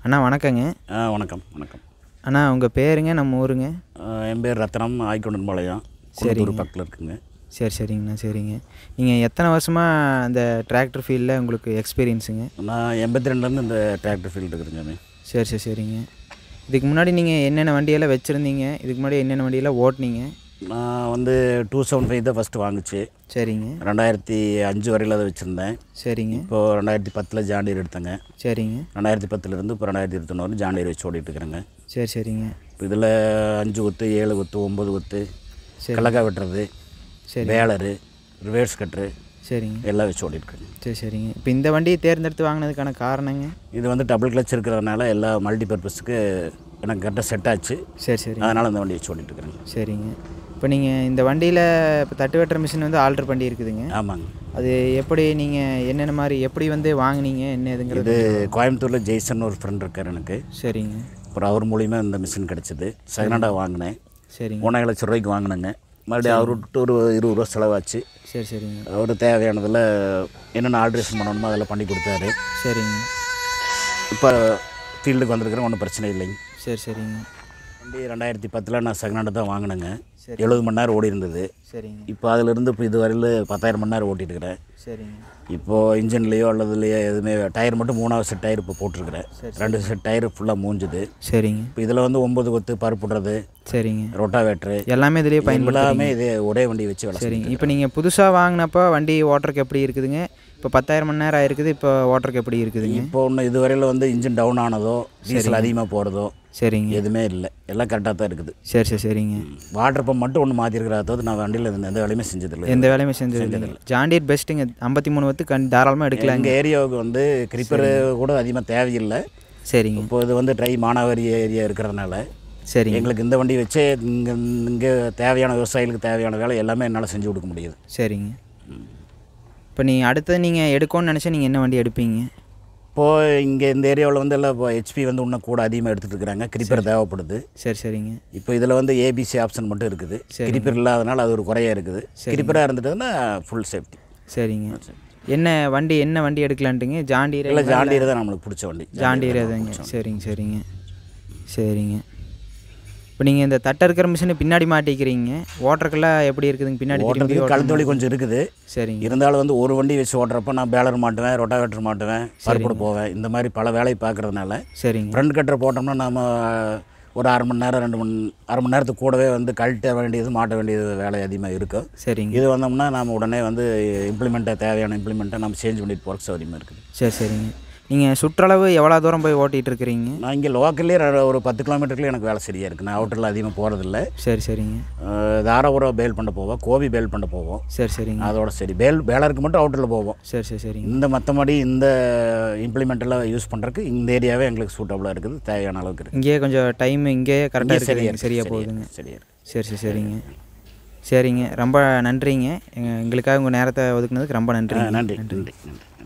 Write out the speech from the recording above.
அண்ணா வணக்கங்க ஆ வணக்கம் வணக்கம் அண்ணா உங்கள் பேருங்க நம்ம ஊருங்க ஆ, என் பேர் ரத்னம் ஆய்கொண்டன்பாளையம் குளத்தூர் பக்கத்தில் இருக்குங்க சரி சரிங்கண்ணா சரிங்க நீங்கள் எத்தனை வருஷமாக இந்த டிராக்டர் ஃபீல்டில் உங்களுக்கு எக்ஸ்பீரியன்ஸுங்க நான் எண்பத்தி ரெண்டுலேருந்து இந்த டிராக்டர் ஃபீல்டு இருக்குதுங்க சரி சரி சரிங்க இதுக்கு முன்னாடி நீங்கள் என்னென்ன வண்டியெல்லாம் வச்சுருந்தீங்க இதுக்கு முன்னாடி என்னென்ன வண்டியெல்லாம் ஓட்டுனீங்க நான் வந்து டூ செவன் ஃபைவ் தான் ஃபஸ்ட்டு வாங்குச்சு சரிங்க ரெண்டாயிரத்தி அஞ்சு வரையில் அதை வச்சுருந்தேன் சரிங்க இப்போது ரெண்டாயிரத்தி பத்தில் ஜாண்டீர் எடுத்தேங்க சரிங்க ரெண்டாயிரத்தி பத்துலேருந்து இப்போ ரெண்டாயிரத்தி இருபத்தொன்று ஜாண்டீர் வச்சு ஓடிட்டு இருக்கிறேங்க சரி சரிங்க இப்போ இதில் அஞ்சு கொத்து ஏழு கொத்து ஒம்பது கொத்து சரி. கிழக்கா வெட்டுறது சரி பேலரு ரிவேர்ஸ் கட்ரு சரிங்க எல்லாம் வச்சு ஓடிட்டுருக்கேங்க சரி சரிங்க இப்போ இந்த வண்டியை தேர்ந்தெடுத்து வாங்கினதுக்கான காரணங்க இது வந்து டபுள் கிளச் இருக்கிறதுனால எல்லா மல்டி பர்பஸ்க்கு எனக்கு கரெக்டாக செட் ஆச்சு சரி சரி அதனால் அந்த வண்டி வச்சு ஓடிட்டு இருக்கிறேங்க சரிங்க இப்போ நீங்கள் இந்த வண்டியில் இப்போ தட்டு வெட்டுற மிஷின் வந்து ஆல்ட்ரு பண்ணி இருக்குதுங்க ஆமாங்க அது எப்படி நீங்கள் என்னென்ன மாதிரி எப்படி வந்து வாங்குனீங்க என்ன இதுங்கிறது இது கோயம்புத்தூரில் ஜெய்சன் ஒரு ஃப்ரெண்ட் இருக்கார் எனக்கு சரிங்க அப்புறம் அவர் மூலியமாக இந்த மிஷின் கிடச்சிது செகண்டாக வாங்கினேன் சரிங்க ஒன்றரை லட்ச ரூபாய்க்கு வாங்கினேங்க மறுபடியும் அவர் விட்டு ஒரு இருபது ரூபா செலவாச்சு சரி சரிங்க அவர் தேவையானதில் என்னென்ன ஆல்ட்ரேஷன் பண்ணணுமோ அதெல்லாம் பண்ணி கொடுத்தாரு சரிங்க இப்போ ஃபீல்டுக்கு வந்திருக்கிறேன் ஒன்றும் பிரச்சனை இல்லைங்க சரி சரிங்க வண்டி ரெண்டாயிரத்தி பத்தில் நான் செகண்ட் தான் வாங்கினேங்க சரி. எழுபது மணி நேரம் ஓடி இருந்தது சரிங்க இப்போ அதிலிருந்து இப்போ இது வரையில் பத்தாயிரம் மணி நேரம் ஓட்டிட்டு இருக்கிறேன் சரிங்க இப்போது இன்ஜின்லேயோ அல்லதுலையோ எதுவுமே டயர் மட்டும் மூணாவது செட் டயர் இப்போ போட்டிருக்கிறேன் ரெண்டு செட் டயர் ஃபுல்லாக மூஞ்சுது சரிங்க இப்போ இதில் வந்து ஒம்பது கொத்து பருப்புடுறது சரிங்க ரொட்டாவேட்ரு எல்லாமே இதுலேயே பயன்படுத்த எல்லாமே இது ஒரே வண்டி வச்சு வேலை சரிங்க இப்போ நீங்கள் புதுசாக வாங்கினப்போ வண்டி ஓட்டுறக்கு எப்படி இருக்குதுங்க இப்போ பத்தாயிரம் மணி நேரம் ஆயிருக்குது இப்போ ஓட்டுறக்கு எப்படி இருக்குதுங்க இப்போ ஒன்று இதுவரையில் வந்து இன்ஜின் டவுன் ஆனதோ டீசல் அதிகமாக போகிறதோ சரிங்க எதுவுமே இல்லை எல்லாம் கரெக்டாக தான் இருக்குது சரி சரி சரிங்க வாட்டர் பம்ப் மட்டும் ஒன்று மாற்றிருக்கிறா தவிர நான் வண்டியில் எந்த எந்த வேலையுமே செஞ்சதில்லை எந்த வேலையுமே செஞ்சது இல்லைங்க ஜாண்டியர் பெஸ்ட்டுங்க ஐம்பத்தி மூணு வத்து கண் தாராளமாக எடுக்கலாங்க எங்கள் ஏரியாவுக்கு வந்து கிரிப்பர் கூட அதிகமாக தேவையில்லை சரிங்க இப்போ இது வந்து ட்ரை மானாவாரி ஏரியா இருக்கிறதுனால சரிங்க எங்களுக்கு இந்த வண்டி வச்சே இங்கே இங்கே தேவையான விவசாயிகளுக்கு தேவையான வேலை எல்லாமே என்னால் செஞ்சு கொடுக்க முடியுது சரிங்க இப்போ நீங்கள் அடுத்தது நீங்கள் எடுக்கணும்னு நினச்சா நீங்கள் என்ன வண்டி எடுப்பீங்க இப்போது இங்கே இந்த ஏரியாவில் வந்து எல்லாம் இப்போ ஹெச்பி வந்து இன்னும் கூட அதிகமாக எடுத்துகிட்டு இருக்கிறாங்க கிரிப்பர் தேவைப்படுது சரி சரிங்க இப்போ இதில் வந்து ஏபிசி ஆப்ஷன் மட்டும் இருக்குது கிரிப்பர் இல்லாதனால அது ஒரு குறையாக இருக்குது கிரிப்பராக இருந்துட்டுன்னா ஃபுல் சேஃப்டி சரிங்க என்ன வண்டி என்ன வண்டி எடுக்கலான்ட்டுங்க ஜாண்டியர் இல்லை ஜாண்டியர் தான் நம்மளுக்கு பிடிச்ச வண்டி ஜாண்டியர் அதுங்க சரிங்க சரிங்க சரிங்க இப்போ நீங்கள் இந்த தட்டை இருக்கிற மிஷினை பின்னாடி மாட்டிக்கிறீங்க ஓட்டுறக்கெல்லாம் எப்படி இருக்குதுங்க பின்னாடி திரும்பி ஓட்டுறதுக்கு கழுத்து வலி கொஞ்சம் இருக்குது சரிங்க இருந்தாலும் வந்து ஒரு வண்டி வச்சு ஓட்டுறப்ப நான் பேலர் மாட்டுவேன் ரொட்டாவேட்டர் மாட்டுவேன் பருப்புடு போவேன் இந்த மாதிரி பல வேலை பார்க்கறதுனால சரிங்க ஃப்ரண்ட் கட்டர் போட்டோம்னா நம்ம ஒரு அரை மணி நேரம் ரெண்டு மணி அரை மணி நேரத்துக்கு கூடவே வந்து கழட்ட வேண்டியது மாட்ட வேண்டியது வேலை அதிகமாக இருக்கும் சரிங்க இது வந்தோம்னா நம்ம உடனே வந்து இம்ப்ளிமெண்ட்டை தேவையான இம்ப்ளிமெண்ட்டை நம்ம சேஞ்ச் பண்ணிட்டு போகிறக்கு சௌகரியமாக இருக்குது சரி சரிங்க நீங்கள் சுற்றளவு எவ்வளோ தூரம் போய் ஓட்டிகிட்டு இருக்கிறீங்க நான் இங்கே லோக்கல்லே ஒரு பத்து கிலோமீட்டருக்குள்ளே எனக்கு வேலை சரியாக இருக்குது நான் அவுட்டரில் அதிகமாக போகிறதில்ல சரி சரிங்க தாராபுரம் பேல் பண்ண போவோம் கோபி பேல் பண்ண போவோம் சரி சரிங்க அதோட சரி பேல் பேலருக்கு மட்டும் அவுட்டரில் போவோம் சரி சரி சரிங்க இந்த மற்றபடி இந்த implement எல்லாம் யூஸ் பண்ணுறதுக்கு இந்த ஏரியாவே எங்களுக்கு சூட்டபுளாக இருக்குது தேவையான அளவுக்கு இருக்குது இங்கேயே கொஞ்சம் டைம் இங்கேயே கரெக்டாக சரியா இருக்குது இருக்கு, சரியாக சரியா போகுதுங்க இருக்கு, சரியா இருக்கு சரி சரி சரிங்க சரிங்க ரொம்ப நன்றிங்க எங்க- எங்களுக்காக உங்கள் நேரத்தை ஒதுக்குனதுக்கு ரொம்ப ஆ, நன்றிங்க நன்றி நன்றி நன்றி